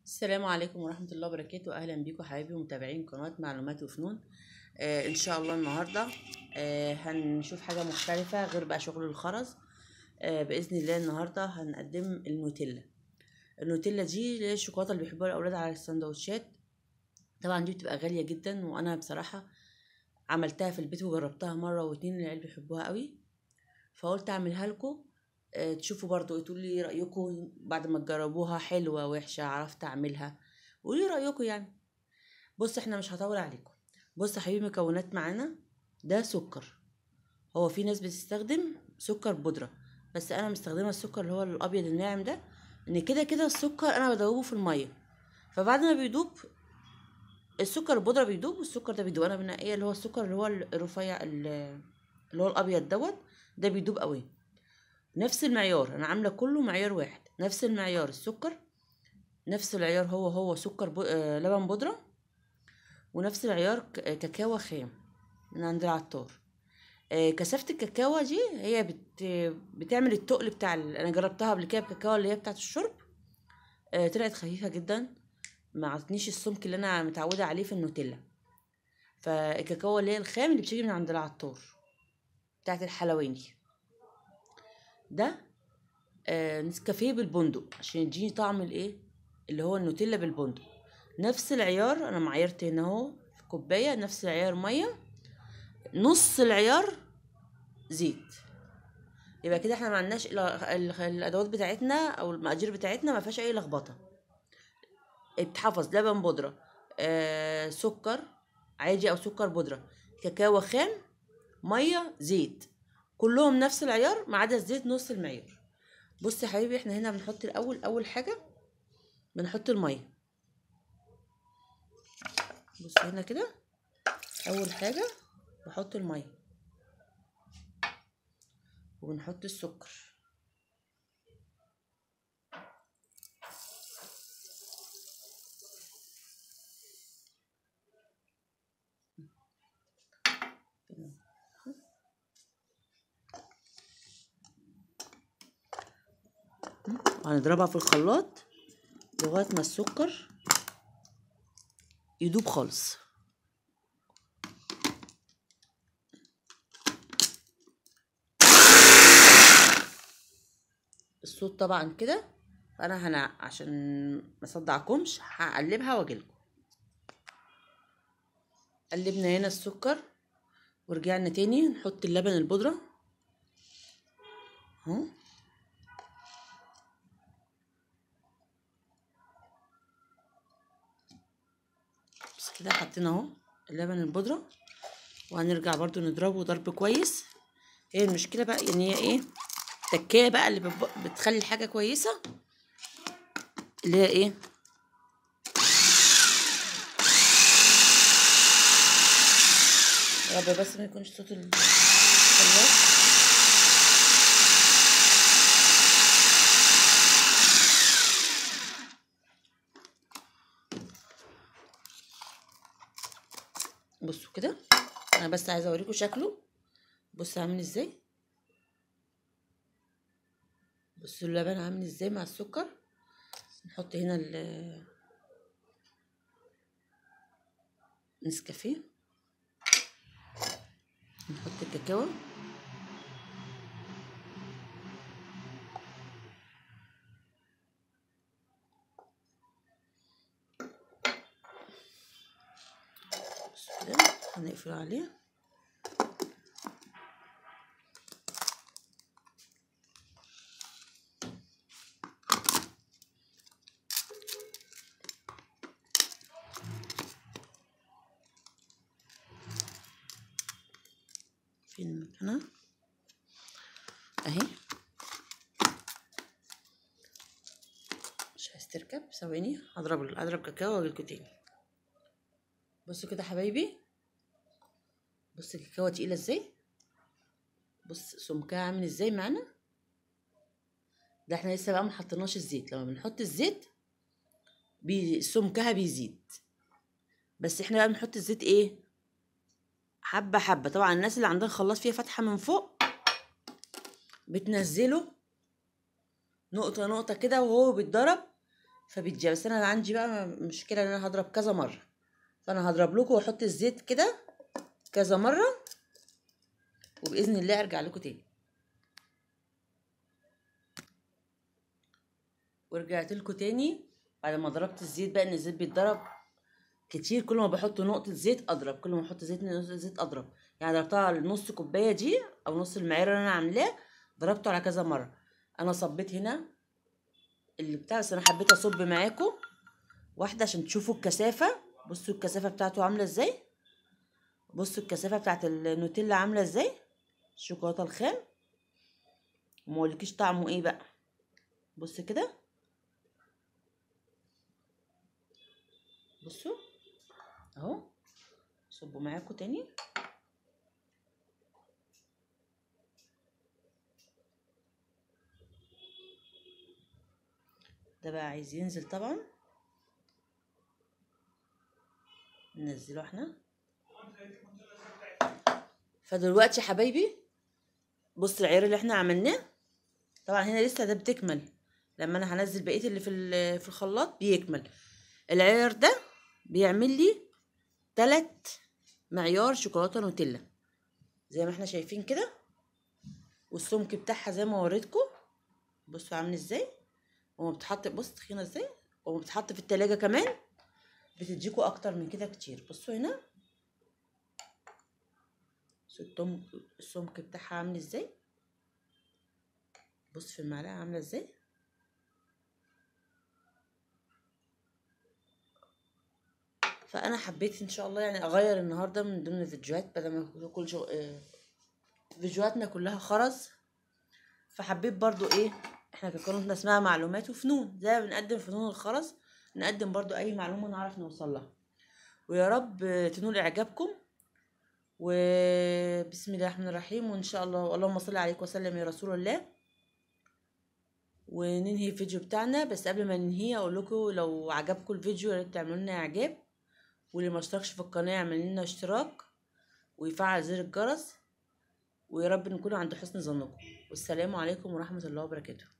السلام عليكم ورحمة الله وبركاته أهلا بيكم حبايبي ومتابعين قناة معلومات وفنون آه إن شاء الله النهاردة آه هنشوف حاجة مختلفة غير بقى شغل الخرز آه بإذن الله النهاردة هنقدم النوتيلا النوتيلا دي اللي هي الشوكولاتة اللي بيحبوها الأولاد على السندوتشات طبعا دي بتبقى غالية جدا وأنا بصراحة عملتها في البيت وجربتها مرة واتنين العيال بيحبوها قوي فقلت أعملها لكم آه، تشوفوا برضو تقولوا لي رأيكم بعد ما تجربوها حلوة وحشة عرفت أعملها قولي رأيكم يعني بص احنا مش هطول عليكم بص يا حبيبي مكونات معانا ده سكر هو في ناس بتستخدم سكر بودرة بس انا مستخدمه السكر اللي هو الابيض الناعم ده ان كده كده السكر انا بدوبه في الميه فبعد ما بيدوب السكر البودرة بيدوب والسكر ده بيدوب انا بنقيه اللي هو السكر اللي هو الرفيع اللي هو الابيض دوت ده بيدوب قوي نفس المعيار انا عامله كله معيار واحد نفس المعيار السكر نفس العيار هو هو سكر بو... آه لبن بودره ونفس العيار ك- آه، كاكاو خام من عند العطار آه كثافه الكاكاو دي هي بت... بتعمل التقل بتاع ال... انا جربتها قبل كده بكاكاو اللي هي بتاعه الشرب آه طلعت خفيفه جدا ما عطتنيش السمك اللي انا متعوده عليه في النوتيلا فالكاكاو اللي هي الخام اللي بتيجي من عند العطار بتاعه الحلواني ده آه نسكافيه بالبندق عشان يديني طعم الايه اللي هو النوتيلا بالبندق نفس العيار انا معيرت هنا اهو في كوبايه نفس العيار ميه نص العيار زيت يبقى كده احنا ما عندناش إلا ال- الادوات بتاعتنا او المقادير بتاعتنا ما فيهاش اي لخبطه اتحفظ لبن بودره آه سكر عادي او سكر بودره كاكاو خام ميه زيت كلهم نفس العيار ما عدا الزيت نص المعيار بص يا حبيبي احنا هنا بنحط الاول اول حاجه بنحط الميه بص هنا كده اول حاجه بحط الميه وبنحط السكر هنضربها في الخلاط لغايه ما السكر يدوب خالص الصوت طبعا كده فانا هنا عشان ما اصدعكمش هقلبها واجيلكم قلبنا هنا السكر ورجعنا تاني نحط اللبن البودرة اهو بس كده حطينا اهو اللبن البودرة وهنرجع برضو نضربه ضرب كويس هي المشكلة بقى يعني هي ايه التكاية بقى اللي بتب- بتخلي الحاجة كويسة اللي هي ايه يا رب بس ما يكونش صوت الخلاط بصوا كده انا بس عايزه اوريكم شكله بصوا عامل ازاي بصوا اللبن عامل ازاي مع السكر نحط هنا ال نسكافيه نحط الكاكاو بصوا كده هنقفل عليه فين هنا اهي مش عايز تركب ثواني هضرب اضرب كاكاو واجيلكوا تاني بصوا كده حبايبي بص الكاكاو تقيله ازاي بص سمكها عامل ازاي معانا ده احنا لسه بقى ما حطيناش الزيت لما بنحط الزيت بي سمكها بيزيد بس احنا بقى بنحط الزيت ايه حبة حبة طبعا الناس اللي عندها خلاط فيها فتحة من فوق بتنزله نقطة نقطة كده وهو بيتضرب فبتجي بس انا عندي بقى مشكله ان انا هضرب كذا مره فانا هضرب لكم واحط الزيت كده كذا مره وباذن الله ارجع لكم تاني ورجعت لكم تاني بعد ما ضربت الزيت بقى ان الزيت بيتضرب كتير كل ما بحط نقطة زيت أضرب كل ما أحط زيت نقطة زيت أضرب يعني ضربتها نص كوباية دي أو نص المعيار اللي أنا عاملاه ضربته على كذا مرة أنا صبيت هنا اللي بتاع بس أنا حبيت أصب معاكم واحدة عشان تشوفوا الكثافة بصوا الكثافة بتاعته عاملة ازاي بصوا الكثافة بتاعت النوتيلا عاملة ازاي الشوكولاتة الخام ومقولكيش طعمه ايه بقى بص كده بصوا اهو صبوا معاكم تاني ده بقى عايز ينزل طبعا ننزله احنا فدلوقتي يا حبايبي بص العيار اللي احنا عملناه طبعا هنا لسه ده بتكمل لما انا هنزل بقيه اللي في في الخلاط بيكمل العيار ده بيعمل لي تلات معيار شوكولاته نوتيلا زي ما احنا شايفين كده والسمك بتاعها زي ما وريتكم بصوا عامل ازاي وما بتحط بص تخينه ازاي وما بتحط في التلاجة كمان بتديكوا اكتر من كده كتير بصوا هنا السمك بتاعها عامل ازاي بص في المعلقه عامله ازاي فانا حبيت ان شاء الله يعني اغير النهارده من ضمن الفيديوهات بدل ما كل شو... فيديوهاتنا كلها خرز فحبيت برضو ايه احنا قناتنا اسمها معلومات وفنون زي ما بنقدم فنون الخرز نقدم برضو اي معلومه نعرف نوصل لها ويا رب تنول اعجابكم وبسم الله الرحمن الرحيم وان شاء الله اللهم صل عليك وسلم يا رسول الله وننهي الفيديو بتاعنا بس قبل ما ننهيه اقول لكم لو عجبكم الفيديو يا ريت تعملوا لنا اعجاب واللي ما اشتركش في القناه يعمل لنا اشتراك ويفعل زر الجرس ويا رب نكون عند حسن ظنكم والسلام عليكم ورحمه الله وبركاته